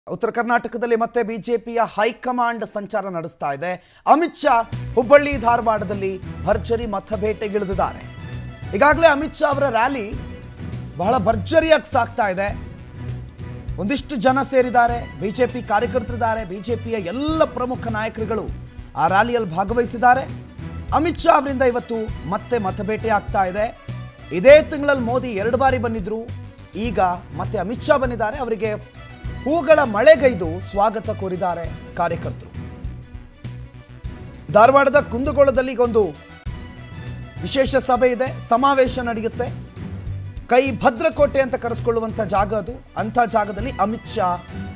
ಉತ್ತರ ಕರ್ನಾಟಕದಲ್ಲಿ ಮತ್ತೆ ಬಿಜೆಪಿಯ ಹೈಕಮಾಂಡ್ ಸಂಚಾರ ನಡೆಸ್ತಾ ಇದೆ ಅಮಿತ್ ಶಾ ಹುಬ್ಬಳ್ಳಿ ಧಾರವಾಡದಲ್ಲಿ ಭರ್ಜರಿ ಮತಬೇಟೆಗಿಳಿದಿದ್ದಾರೆ ಈಗಾಗಲೇ ಅಮಿತ್ ಶಾ ಅವರ ರ್ಯಾಲಿ ಬಹಳ ಭರ್ಜರಿಯಾಗಿ ಸಾಗ್ತಾ ಇದೆ ಒಂದಿಷ್ಟು ಜನ ಸೇರಿದ್ದಾರೆ ಬಿಜೆಪಿ ಕಾರ್ಯಕರ್ತರಿದ್ದಾರೆ ಬಿಜೆಪಿಯ ಎಲ್ಲ ಪ್ರಮುಖ ನಾಯಕರುಗಳು ಆ ರ್ಯಾಲಿಯಲ್ಲಿ ಭಾಗವಹಿಸಿದ್ದಾರೆ ಅಮಿತ್ ಶಾ ಅವರಿಂದ ಇವತ್ತು ಮತ್ತೆ ಮತಬೇಟೆ ಆಗ್ತಾ ಇದೆ ಇದೇ ತಿಂಗಳಲ್ಲಿ ಮೋದಿ ಎರಡು ಬಾರಿ ಬಂದಿದ್ರು ಈಗ ಮತ್ತೆ ಅಮಿತ್ ಶಾ ಬಂದಿದ್ದಾರೆ ಅವರಿಗೆ ಹೂಗಳ ಮಳೆಗೈದು ಸ್ವಾಗತ ಕೋರಿದ್ದಾರೆ ಕಾರ್ಯಕರ್ತರು ಧಾರವಾಡದ ಕುಂದಗೋಳದಲ್ಲಿ ಈಗ ಒಂದು ವಿಶೇಷ ಸಭೆ ಇದೆ ಸಮಾವೇಶ ನಡೆಯುತ್ತೆ ಕೈ ಭದ್ರಕೋಟೆ ಅಂತ ಕರೆಸ್ಕೊಳ್ಳುವಂಥ ಜಾಗ ಅದು ಅಂಥ ಜಾಗದಲ್ಲಿ ಅಮಿತ್ ಶಾ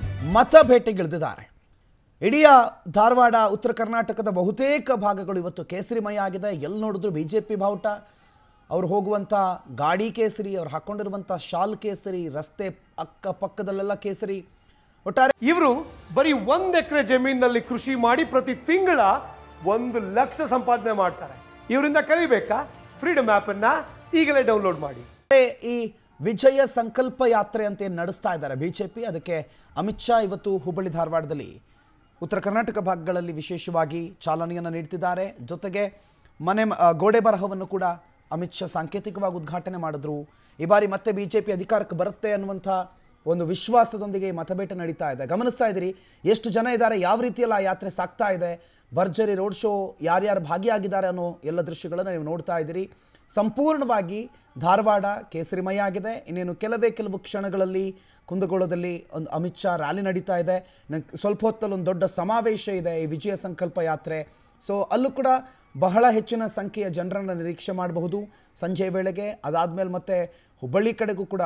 ಮತ ಭೇಟಿಗಿಳಿದಿದ್ದಾರೆ ಇಡೀ ಧಾರವಾಡ ಉತ್ತರ ಕರ್ನಾಟಕದ ಬಹುತೇಕ ಭಾಗಗಳು ಇವತ್ತು ಕೇಸರಿಮಯ ಆಗಿದೆ ಎಲ್ಲಿ ನೋಡಿದ್ರು ಬಿ ಜೆ ಪಿ ಬಾವುಟ ಅವ್ರು ಹೋಗುವಂಥ ಗಾಡಿ ಕೇಸರಿ ಅವ್ರು ಹಾಕ್ಕೊಂಡಿರುವಂಥ ಶಾಲ್ ಕೇಸರಿ ರಸ್ತೆ ಅಕ್ಕ ಪಕ್ಕದಲ್ಲೆಲ್ಲ ಕೇಸರಿ ಒಟ್ಟಾರೆ ಇವರು ಬರೀ ಒಂದ್ ಎಕರೆ ಜಮೀನಿನಲ್ಲಿ ಕೃಷಿ ಮಾಡಿ ಪ್ರತಿ ತಿಂಗಳ ಒಂದು ಲಕ್ಷ ಸಂಪಾದನೆ ಮಾಡ್ತಾರೆ ಇವರಿಂದ ಕಲಿಬೇಕಾ ಫ್ರೀಡಮ್ ಆಪ್ ಅನ್ನ ಈಗಲೇ ಡೌನ್ಲೋಡ್ ಮಾಡಿ ಈ ವಿಜಯ ಸಂಕಲ್ಪ ಯಾತ್ರೆ ಅಂತ ಏನು ನಡೆಸ್ತಾ ಇದ್ದಾರೆ ಬಿಜೆಪಿ ಅದಕ್ಕೆ ಅಮಿತ್ ಶಾ ಇವತ್ತು ಹುಬ್ಬಳ್ಳಿ ಧಾರವಾಡದಲ್ಲಿ ಉತ್ತರ ಕರ್ನಾಟಕ ಭಾಗಗಳಲ್ಲಿ ವಿಶೇಷವಾಗಿ ಚಾಲನೆಯನ್ನು ನೀಡ್ತಿದ್ದಾರೆ ಜೊತೆಗೆ ಮನೆ ಮ- ಆ, ಗೋಡೆ ಬರಹವನ್ನು ಕೂಡ ಅಮಿತ್ ಶಾ ಸಾಂಕೇತಿಕವಾಗಿ ಉದ್ಘಾಟನೆ ಮಾಡಿದ್ರು ಈ ಬಾರಿ ಮತ್ತೆ ಬಿಜೆಪಿ ಅಧಿಕಾರಕ್ಕೆ ಬರುತ್ತೆ ಅನ್ನುವಂಥ ಒಂದು ವಿಶ್ವಾಸದೊಂದಿಗೆ ಈ ಮತಬೇಟೆ ನಡೀತಾ ಇದೆ ಗಮನಿಸ್ತಾ ಇದ್ದೀರಿ ಎಷ್ಟು ಜನ ಇದ್ದಾರೆ ಯಾವ ರೀತಿಯಲ್ಲಿ ಆ ಯಾತ್ರೆ ಸಾಗ್ತಾ ಇದೆ ಭರ್ಜರಿ ರೋಡ್ ಶೋ ಯಾರ್ಯಾರು ಭಾಗಿಯಾಗಿದ್ದಾರೆ ಅನ್ನೋ ಎಲ್ಲ ದೃಶ್ಯಗಳನ್ನು ನೀವು ನೋಡ್ತಾ ಇದ್ದೀರಿ ಸಂಪೂರ್ಣವಾಗಿ ಧಾರವಾಡ ಕೇಸರಿಮಯ ಆಗಿದೆ ಇನ್ನೇನು ಕೆಲವೇ ಕೆಲವು ಕ್ಷಣಗಳಲ್ಲಿ ಕುಂದಗೋಳದಲ್ಲಿ ಒಂದು ಅಮಿತ್ ಶಾ ರ್ಯಾಲಿ ನಡೀತಾ ಇದೆ ಇನ್ನು ಸ್ವಲ್ಪ ಹೊತ್ತಲ್ಲಿ ಒಂದು ದೊಡ್ಡ ಸಮಾವೇಶ ಇದೆ ಈ ವಿಜಯ ಸಂಕಲ್ಪ ಯಾತ್ರೆ ಸೊ ಅಲ್ಲೂ ಕೂಡ ಬಹಳ ಹೆಚ್ಚಿನ ಸಂಖ್ಯೆಯ ಜನರನ್ನು ನಿರೀಕ್ಷೆ ಮಾಡಬಹುದು ಸಂಜೆ ವೇಳೆಗೆ ಅದಾದಮೇಲೆ ಮತ್ತೆ ಹುಬ್ಬಳ್ಳಿ ಕಡೆಗೂ ಕೂಡ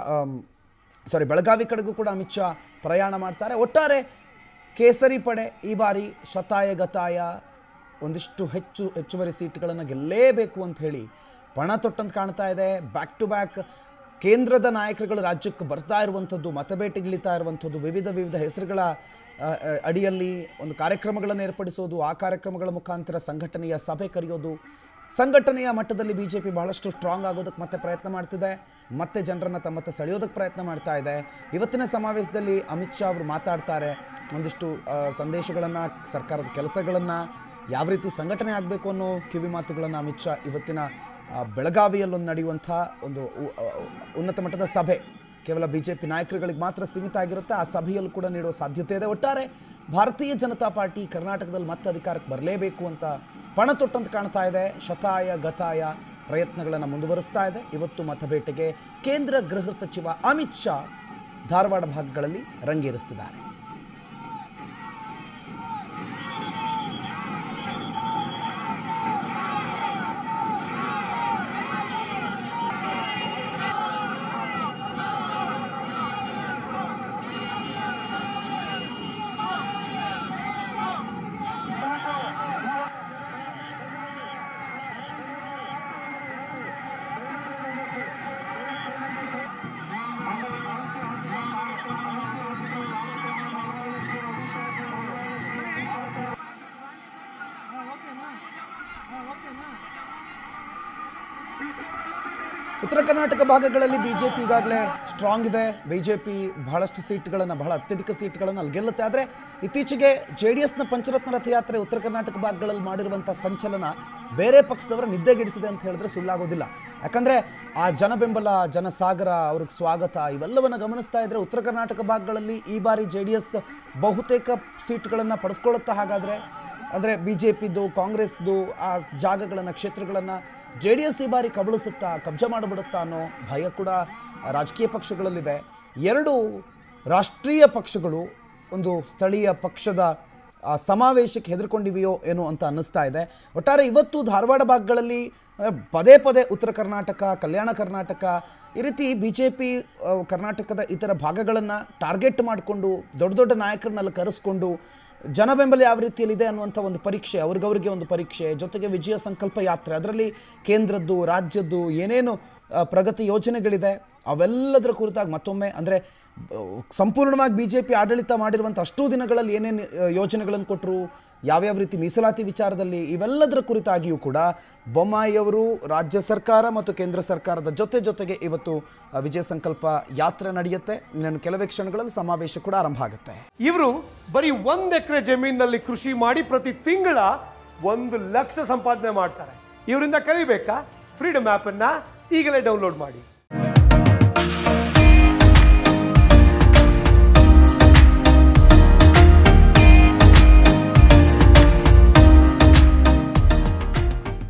ಸಾರಿ ಬೆಳಗಾವಿ ಕಡೆಗೂ ಕೂಡ ಅಮಿತ್ ಶಾ ಪ್ರಯಾಣ ಮಾಡ್ತಾರೆ ಒಟ್ಟಾರೆ ಕೇಸರಿ ಪಡೆ ಈ ಬಾರಿ ಶತಾಯ ಗತಾಯ ಒಂದಿಷ್ಟು ಹೆಚ್ಚು ಹೆಚ್ಚುವರಿ ಸೀಟ್ಗಳನ್ನು ಗೆಲ್ಲೇಬೇಕು ಅಂತ ಹೇಳಿ ಪಣ ತೊಟ್ಟಂತ ಕಾಣ್ತಾ ಇದೆ ಬ್ಯಾಕ್ ಟು ಬ್ಯಾಕ್ ಕೇಂದ್ರದ ನಾಯಕರುಗಳು ರಾಜ್ಯಕ್ಕೆ ಬರ್ತಾ ಇರುವಂಥದ್ದು ಮತಬೇಟೆಗಿಳಿತಾ ಇರುವಂಥದ್ದು ವಿವಿಧ ವಿವಿಧ ಹೆಸರುಗಳ ಆ, ಆ, ಅಡಿಯಲ್ಲಿ ಒಂದು ಕಾರ್ಯಕ್ರಮಗಳನ್ನು ಏರ್ಪಡಿಸೋದು ಆ ಕಾರ್ಯಕ್ರಮಗಳ ಮುಖಾಂತರ ಸಂಘಟನೆಯ ಸಭೆ ಕರೆಯೋದು ಸಂಘಟನೆಯ ಮಟ್ಟದಲ್ಲಿ ಬಿ ಜೆ ಪಿ ಬಹಳಷ್ಟು ಸ್ಟ್ರಾಂಗ್ ಆಗೋದಕ್ಕೆ ಮತ್ತೆ ಪ್ರಯತ್ನ ಮಾಡ್ತಿದೆ ಮತ್ತೆ ಜನರನ್ನು ತಮ್ಮತ್ತ ಸೆಳೆಯೋದಕ್ಕೆ ಪ್ರಯತ್ನ ಮಾಡ್ತಾ ಇದೆ ಇವತ್ತಿನ ಸಮಾವೇಶದಲ್ಲಿ ಅಮಿತ್ ಶಾ ಅವರು ಮಾತಾಡ್ತಾರೆ ಒಂದಿಷ್ಟು ಸಂದೇಶಗಳನ್ನು ಸರ್ಕಾರದ ಕೆಲಸಗಳನ್ನು ಯಾವ ರೀತಿ ಸಂಘಟನೆ ಆಗಬೇಕು ಅನ್ನೋ ಕಿವಿ ಮಾತುಗಳನ್ನು ಅಮಿತ್ ಶಾ ಇವತ್ತಿನ ಆ, ಬೆಳಗಾವಿಯಲ್ಲೊಂದು ನಡೆಯುವಂಥ ಒಂದು ಉ- ಅ- ಉನ್ನತ ಮಟ್ಟದ ಸಭೆ ಕೇವಲ ಬಿ ಜೆ ಪಿ ನಾಯಕರುಗಳಿಗೆ ಮಾತ್ರ ಸೀಮಿತ ಆಗಿರುತ್ತೆ ಆ ಸಭೆಯಲ್ಲೂ ಕೂಡ ನೀಡುವ ಸಾಧ್ಯತೆ ಇದೆ ಒಟ್ಟಾರೆ ಭಾರತೀಯ ಜನತಾ ಪಾರ್ಟಿ ಕರ್ನಾಟಕದಲ್ಲಿ ಮತ್ತೆ ಅಧಿಕಾರಕ್ಕೆ ಬರಲೇಬೇಕು ಅಂತ ಪಣ ತೊಟ್ಟಂತ ಕಾಣ್ತಾ ಇದೆ ಶತಾಯ ಗತಾಯ ಪ್ರಯತ್ನಗಳನ್ನು ಮುಂದುವರಿಸ್ತಾ ಇದೆ ಇವತ್ತು ಮತಬೇಟೆಗೆ ಕೇಂದ್ರ ಗೃಹ ಸಚಿವ ಅಮಿತ್ ಶಾ ಧಾರವಾಡ ಭಾಗಗಳಲ್ಲಿ ರಂಗೇರಿಸ್ತಿದ್ದಾರೆ ಉತ್ತರ ಕರ್ನಾಟಕ ಭಾಗಗಳಲ್ಲಿ ಬಿಜೆಪಿ ಈಗಾಗಲೇ ಸ್ಟ್ರಾಂಗ್ ಇದೆ ಬಿಜೆಪಿ ಬಹಳಷ್ಟು ಸೀಟ್ಗಳನ್ನು ಬಹಳ ಅತ್ಯಧಿಕ ಸೀಟ್ಗಳನ್ನು ಅಲ್ಲಿ ಗೆಲ್ಲುತ್ತೆ ಆದರೆ ಇತ್ತೀಚೆಗೆ ಜೆ ಡಿ ಎಸ್ನ ಪಂಚರತ್ನ ರಥಯಾತ್ರೆ ಉತ್ತರ ಕರ್ನಾಟಕ ಭಾಗಗಳಲ್ಲಿ ಮಾಡಿರುವಂಥ ಸಂಚಲನ ಬೇರೆ ಪಕ್ಷದವರ ನಿದ್ದೆಗೆಡಿಸಿದೆ ಅಂತ ಹೇಳಿದ್ರೆ ಸುಳ್ಳಾಗೋದಿಲ್ಲ ಯಾಕಂದರೆ ಆ ಜನ ಬೆಂಬಲ ಜನಸಾಗರ ಅವ್ರಿಗೆ ಸ್ವಾಗತ ಇವೆಲ್ಲವನ್ನು ಗಮನಿಸ್ತಾ ಇದ್ದರೆ ಉತ್ತರ ಕರ್ನಾಟಕ ಭಾಗಗಳಲ್ಲಿ ಈ ಬಾರಿ ಜೆ ಡಿ ಎಸ್ ಬಹುತೇಕ ಸೀಟ್ಗಳನ್ನು ಪಡೆದುಕೊಳ್ಳುತ್ತಾ ಹಾಗಾದರೆ ಅಂದರೆ ಬಿ ಜೆ ಪಿದು ಕಾಂಗ್ರೆಸ್ದು ಆ ಜಾಗಗಳನ್ನು ಕ್ಷೇತ್ರಗಳನ್ನು ಜೆ ಡಿ ಎಸ್ ಈ ಬಾರಿ ಕಬಳಿಸುತ್ತಾ ಕಬ್ಜಾ ಮಾಡಿಬಿಡುತ್ತಾ ಅನ್ನೋ ಭಯ ಕೂಡ ರಾಜಕೀಯ ಪಕ್ಷಗಳಲ್ಲಿದೆ ಎರಡು ರಾಷ್ಟ್ರೀಯ ಪಕ್ಷಗಳು ಒಂದು ಸ್ಥಳೀಯ ಪಕ್ಷದ ಆ, ಸಮಾವೇಶಕ್ಕೆ ಹೆದರ್ಕೊಂಡಿವೆಯೋ ಏನೋ ಅಂತ ಅನ್ನಿಸ್ತಾ ಇದೆ ಒಟ್ಟಾರೆ ಇವತ್ತು ಧಾರವಾಡ ಭಾಗಗಳಲ್ಲಿ ಅಂದ್ರೆ ಪದೇ ಪದೇ ಉತ್ತರ ಕರ್ನಾಟಕ ಕಲ್ಯಾಣ ಕರ್ನಾಟಕ ಈ ರೀತಿ ಬಿ ಜೆ ಪಿ ಕರ್ನಾಟಕದ ಇತರ ಭಾಗಗಳನ್ನು ಟಾರ್ಗೆಟ್ ಮಾಡಿಕೊಂಡು ದೊಡ್ಡ ದೊಡ್ಡ ನಾಯಕರನ್ನೆಲ್ಲ ಕರೆಸ್ಕೊಂಡು ಜನ ಬೆಂಬಲ ಯಾವ ರೀತಿಯಲ್ಲಿದೆ ಅನ್ನುವಂಥ ಒಂದು ಪರೀಕ್ಷೆ ಅವ್ರಿಗವ್ರಿಗೆ ಒಂದು ಪರೀಕ್ಷೆ ಜೊತೆಗೆ ವಿಜಯ ಸಂಕಲ್ಪ ಯಾತ್ರೆ ಅದರಲ್ಲಿ ಕೇಂದ್ರದ್ದು ರಾಜ್ಯದ್ದು ಏನೇನು ಆ, ಪ್ರಗತಿ ಯೋಜನೆಗಳಿದೆ ಅವೆಲ್ಲದರ ಕುರಿತಾಗಿ ಮತ್ತೊಮ್ಮೆ ಅಂದರೆ ಸಂಪೂರ್ಣವಾಗಿ ಬಿ ಜೆ ಪಿ ಆಡಳಿತ ಮಾಡಿರುವಂಥ ಅಷ್ಟೂ ದಿನಗಳಲ್ಲಿ ಏನೇನು ಆ, ಯೋಜನೆಗಳನ್ನು ಕೊಟ್ಟರು ಯಾವ್ಯಾವ ರೀತಿ ಮೀಸಲಾತಿ ವಿಚಾರದಲ್ಲಿ ಇವೆಲ್ಲದರ ಕುರಿತಾಗಿಯೂ ಕೂಡ ಬೊಮ್ಮಾಯಿಯವರು ರಾಜ್ಯ ಸರ್ಕಾರ ಮತ್ತು ಕೇಂದ್ರ ಸರ್ಕಾರದ ಜೊತೆ ಜೊತೆಗೆ ಇವತ್ತು ಆ, ವಿಜಯ ಸಂಕಲ್ಪ ಯಾತ್ರೆ ನಡೆಯುತ್ತೆ ಇನ್ನು ಕೆಲವೇ ಕ್ಷಣಗಳಲ್ಲಿ ಸಮಾವೇಶ ಕೂಡ ಆರಂಭ ಆಗುತ್ತೆ ಇವರು ಬರೀ ಒಂದ್ ಎಕರೆ ಜಮೀನಿನಲ್ಲಿ ಕೃಷಿ ಮಾಡಿ ಪ್ರತಿ ತಿಂಗಳ ಒಂದು ಲಕ್ಷ ಸಂಪಾದನೆ ಮಾಡ್ತಾರೆ ಇವರಿಂದ ಕಲಿಬೇಕಾ ಫ್ರೀಡಮ್ ಆ್ಯಪನ್ನು ಈಗಲೇ ಡೌನ್ಲೋಡ್ ಮಾಡಿ